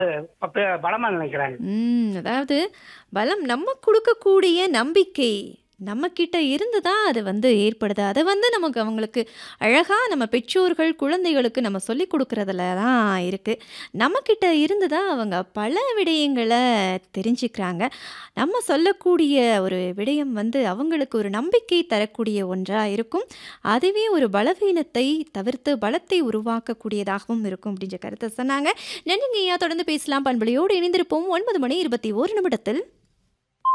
அப்ப பலமா நினைக்கிறாங்க. ம். அதாவது பலம் நம்ம குடுக்கக்கூடிய நம்பிக்கை நம்மகிட்ட இருந்து தான் அது வந்து ஏற்படுது. அத வந்து நமக்கு அவங்களுக்கு அழகா நம்ம பெற்றோர்கள், குழந்தைகளுக்கு நம்ம சொல்லிக் குடுக்குறதுல தான் இருக்கு. நம்மகிட்ட இருந்து தான் அவங்க பல விடயங்கள தெரிஞ்சுக்கிறாங்க. நம்ம சொல்லக்கூடிய ஒரு விடயம் வந்து அவங்களுக்கு ஒரு நம்பிக்கை தரக்கூடிய ஒன்றா இருக்கும். அதுவே ஒரு பலவீனத்தை தவிர்த்து பலத்தை உருவாக்கக்கூடியதாகவும் இருக்கும் அப்படின்ற கருத்த சொன்னாங்க. நன்றிங்கய்யா. தொடர்ந்து பேசலாம். பண்பலையோடு இணைந்திருப்போம். 9 மணி 21 நிமிடத்தில்.